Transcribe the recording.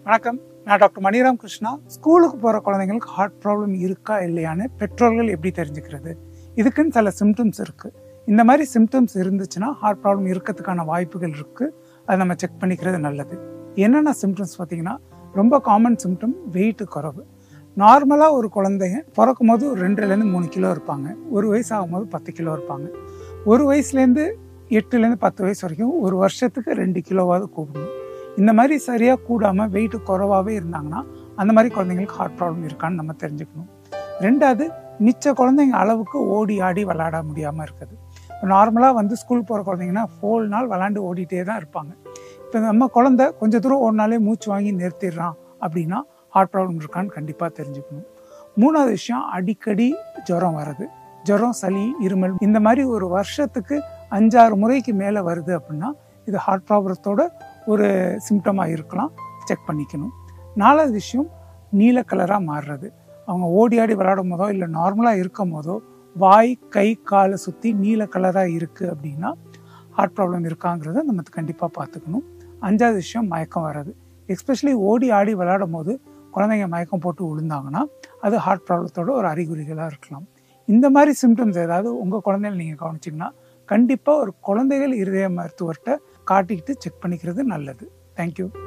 வணக்கம் நான் டாக்டர் மணிராம் கிருஷ்ணா ஸ்கூலுக்கு போகிற குழந்தைங்களுக்கு ஹார்ட் ப்ராப்ளம் இருக்கா இல்லையான்னு பெற்றோர்கள் எப்படி தெரிஞ்சுக்கிறது இதுக்குன்னு சில சிம்டம்ஸ் இருக்குது இந்த மாதிரி சிம்டம்ஸ் இருந்துச்சுன்னா ஹார்ட் ப்ராப்ளம் இருக்கிறதுக்கான வாய்ப்புகள் இருக்குது அதை நம்ம செக் பண்ணிக்கிறது நல்லது என்னென்ன சிம்டம்ஸ் பார்த்தீங்கன்னா ரொம்ப காமன் சிம்டம் வெயிட் குறைவு நார்மலாக ஒரு குழந்தைங்க பிறக்கும் போது ஒரு ரெண்டுலேருந்து மூணு கிலோ இருப்பாங்க ஒரு வயசு ஆகும்போது பத்து கிலோ இருப்பாங்க ஒரு வயசுலேருந்து எட்டுலேருந்து பத்து வயசு வரைக்கும் ஒரு வருஷத்துக்கு ரெண்டு கிலோவாவது கூடணும் இந்த மாதிரி சரியாக கூடாமல் வெயிட் குறைவாகவே இருந்தாங்கன்னா அந்த மாதிரி குழந்தைங்களுக்கு ஹார்ட் ப்ராப்ளம் இருக்கான்னு நம்ம தெரிஞ்சுக்கணும் ரெண்டாவது மிச்ச குழந்தைங்க அளவுக்கு ஓடி ஆடி விளையாட முடியாமல் இருக்குது இப்போ நார்மலாக வந்து ஸ்கூல் போகிற குழந்தைங்கன்னா ஃபோல் நாள் விளாண்டு ஓடிட்டே தான் இருப்பாங்க இப்போ நம்ம குழந்தை கொஞ்சம் தூரம் ஓடினாலே மூச்சு வாங்கி நிறுத்திடுறான் அப்படின்னா ஹார்ட் ப்ராப்ளம் இருக்கான்னு கண்டிப்பாக தெரிஞ்சுக்கணும் மூணாவது விஷயம் அடிக்கடி ஜுரம் வருது ஜுரம் சளி இருமல் இந்த மாதிரி ஒரு வருஷத்துக்கு அஞ்சாறு முறைக்கு மேலே வருது அப்படின்னா இது ஹார்ட் ப்ராப்ளத்தோட ஒரு சிம்டமாக இருக்கலாம் செக் பண்ணிக்கணும் நாலாவது விஷயம் நீல கலராக மாறுறது அவங்க ஓடி ஆடி விளையாடும் போதோ இல்லை நார்மலாக இருக்கும் போதோ வாய் கை காலை சுற்றி நீல கலராக இருக்குது அப்படின்னா ஹார்ட் ப்ராப்ளம் இருக்காங்கிறத நம்ம கண்டிப்பாக பார்த்துக்கணும் அஞ்சாவது விஷயம் மயக்கம் வர்றது எஸ்பெஷலி ஓடி ஆடி விளையாடும் போது குழந்தைங்க மயக்கம் போட்டு விழுந்தாங்கன்னா அது ஹார்ட் ப்ராப்ளத்தோட ஒரு அறிகுறிகளாக இருக்கலாம் இந்த மாதிரி சிம்டம்ஸ் ஏதாவது உங்கள் குழந்தைகள் நீங்கள் கவனிச்சிங்கன்னா கண்டிப்பாக ஒரு குழந்தைகள் இருதய மருத்துவர்கிட்ட காட்டிக்கிட்டு செக் பண்ணிக்கிறது நல்லது தேங்க்யூ